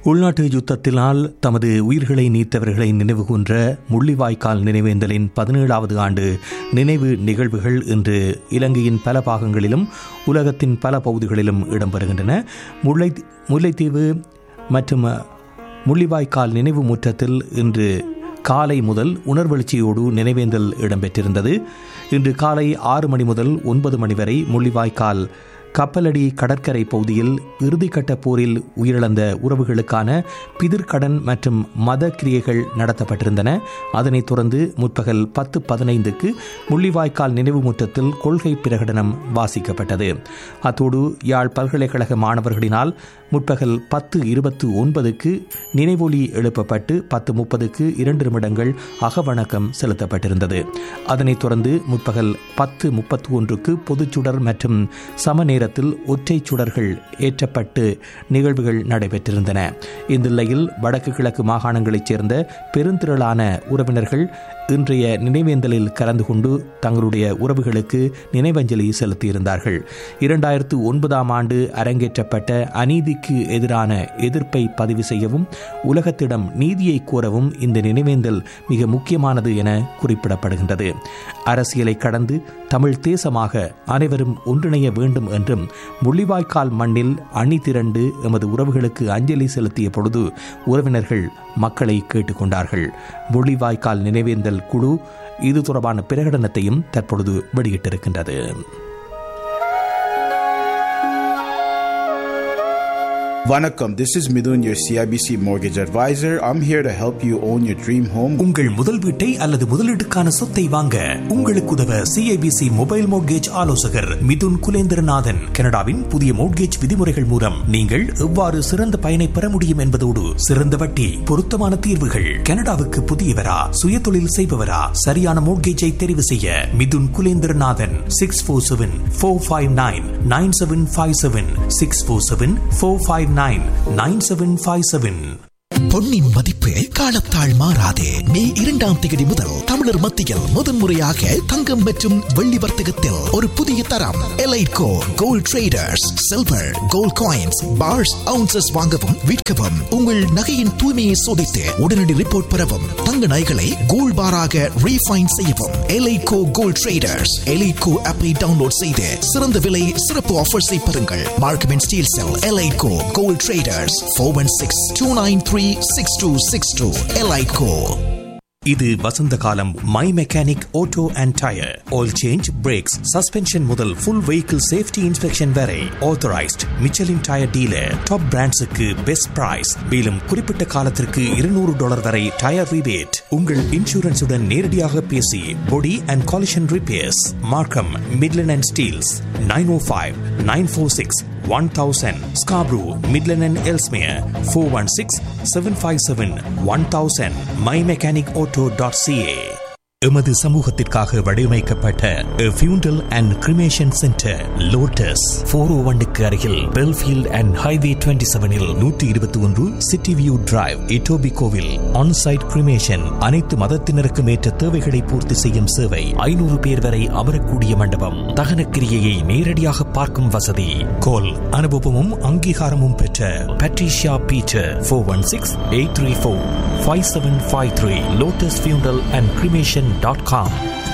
உள்நாட்டு யுத்தத்தினால் தமது உயிர்களை நீத்தவர்களை நினைவுகூன்ற முள்ளிவாய்க்கால் நினைவேந்தலின் பதினேழாவது ஆண்டு நினைவு நிகழ்வுகள் இன்று இலங்கையின் பல பாகங்களிலும் உலகத்தின் பல பகுதிகளிலும் இடம்பெறுகின்றன முல்லை முல்லைத்தீவு மற்றும் முள்ளிவாய்க்கால் நினைவு முற்றத்தில் இன்று காலை முதல் உணர்வெழுச்சியோடு நினைவேந்தல் இடம்பெற்றிருந்தது இன்று காலை ஆறு மணி முதல் ஒன்பது மணி வரை முள்ளிவாய்க்கால் கப்பலடி கடற்கரை பகுதியில் இறுதிக்கட்ட போரில் உயிரிழந்த உறவுகளுக்கான பிதிர்கடன் மற்றும் மத கிரியைகள் நடத்தப்பட்டிருந்தன அதனைத் தொடர்ந்து முற்பகல் பத்து பதினைந்துக்கு முள்ளிவாய்க்கால் நினைவு முற்றத்தில் கொள்கை பிரகடனம் வாசிக்கப்பட்டது அத்தோடு யாழ் பல்கலைக்கழக மாணவர்களினால் முற்பகல் பத்து இருபத்து ஒன்பதுக்கு நினைவொலி எழுப்பப்பட்டு பத்து முப்பதுக்கு இரண்டு நிமிடங்கள் அகவணக்கம் செலுத்தப்பட்டிருந்தது அதனைத் தொடர்ந்து முற்பகல் பத்து முப்பத்து ஒன்றுக்கு பொதுச்சுடர் மற்றும் சம நேரத்தில் ஒற்றை சுடர்கள் ஏற்றப்பட்டு நிகழ்வுகள் நடைபெற்றிருந்தன இந்த நிலையில் வடக்கு கிழக்கு மாகாணங்களைச் சேர்ந்த பெருந்திரளான உறவினர்கள் இன்றைய நினைவேந்தலில் கலந்து கொண்டு தங்களுடைய உறவுகளுக்கு நினைவஞ்சலி செலுத்தியிருந்தார்கள் இரண்டாயிரத்து ஒன்பதாம் ஆண்டு அரங்கேற்றப்பட்ட அநீதிக்கு எதிரான எதிர்ப்பை பதிவு செய்யவும் உலகத்திடம் நீதியை கோரவும் இந்த நினைவேந்தல் மிக முக்கியமானது என குறிப்பிடப்படுகின்றது அரசியலை கடந்து தமிழ் தேசமாக அனைவரும் ஒன்றிணைய வேண்டும் என்றும் முள்ளிவாய்க்கால் மண்ணில் அணி திரண்டு எமது உறவுகளுக்கு அஞ்சலி செலுத்திய பொழுது உறவினர்கள் மக்களை கேட்டுக்கொண்டார்கள் முள்ளிவாய்க்கால் நினைவேந்தல் குழு இது தொடர்பான பிரகடனத்தையும் தற்பொழுது வெளியிட்டிருக்கின்றது Vanakkam, this is Midun, your CIBC mortgage advisor. I'm here to help you own your dream home. உங்கள் முதல் வீட்டை அல்லது முதலீட்டுக்கான சொத்தை வாங்க உங்களுக்கு உதவ சிஐபிசி மொபைல் மோட்கேஜ் ஆலோசகர் மிதுன் குலேந்திரநாதன் கனடாவின் புதிய மோட்கேஜ் விதிமுறைகள் மூலம் நீங்கள் எவ்வாறு சிறந்த பயனை பெற முடியும் என்பதோடு சிறந்த வட்டி பொருத்தமான தீர்வுகள் கனடாவுக்கு புதியவரா சுயதொழில் செய்பவரா சரியான மோட்கேஜை தெரிவு செய்ய Mithun Kulendranathan six four seven four five nine nine seven five seven six four seven four five nine nine seven five seven பொன்னின் மதிப்பு காலத்தால் மாறாதே மே இரண்டாம் தேதி முதல் தமிழர் மத்தியில் முதன்முறையாக தங்கம் மற்றும் வெள்ளி வர்த்தகத்தில் ஒரு புதிய தரம் Elitco gold traders silver gold coins bars ounces வாங்கவும் விற்கவும் உங்கள் நகையின் தூய்மையை சோதித்து உடனடி ரிப்போர்ட் பெறவும் தங்க நகைகளை கோல்ட் பாராக ரீஃபைன் செய்யவும் எலைட்கோ கோல்ட் ட்ரேடர்ஸ் எலைட்கோ ஆப்பை டவுன்லோட் செய்து சிறந்த விலை சிறப்பு ஆஃபர்ஸை பெறுங்கள் Markham and Steeles Elitco gold traders four one six two nine three six two six two Elitco இது வசந்த காலம் my mechanic auto and tyre oil change brakes suspension முதல் ஃபுல் வெஹிக்கிள் சேஃப்டி இன்ஸ்பெக்ஷன் வரை authorised Michelin tyre dealer top பிராண்ட்ஸுக்கு best price மேலும் குறிப்பிட்ட காலத்திற்கு இருநூறு டாலர் வரை டயர் ரிபேட் உங்கள் இன்சூரன்ஸுடன் நேரடியாக பேசி body and collision repairs Markham Midland and Steeles nine O five nine four six one thousand Scarborough Midland and Ellesmere four one six seven five seven one thousand my mechanic auto dot CA எமது சமூகத்திற்காக வடிவமைக்கப்பட்ட funeral and cremation centre Lotus four O ஒன்னுக்கு அருகில் Belfield and highway twenty செவனில் நூற்றி இருபத்தி ஒன்று city view drive இட்டோபி கோவில் ஆன்சைட் கிரிமேஷன் அனைத்து மதத்தினருக்கும் ஏற்ற தேவைகளை பூர்த்தி செய்யும் சேவை ஐநூறு பேர் வரை அமரக்கூடிய மண்டபம் தகன கிரியையை நேரடியாக பார்க்கும் வசதி கோல் அனுபவமும் அங்கீகாரமும் பெற்ற Patricia Peter four one six eight three four five seven five three Lotus funeral and cremation dot com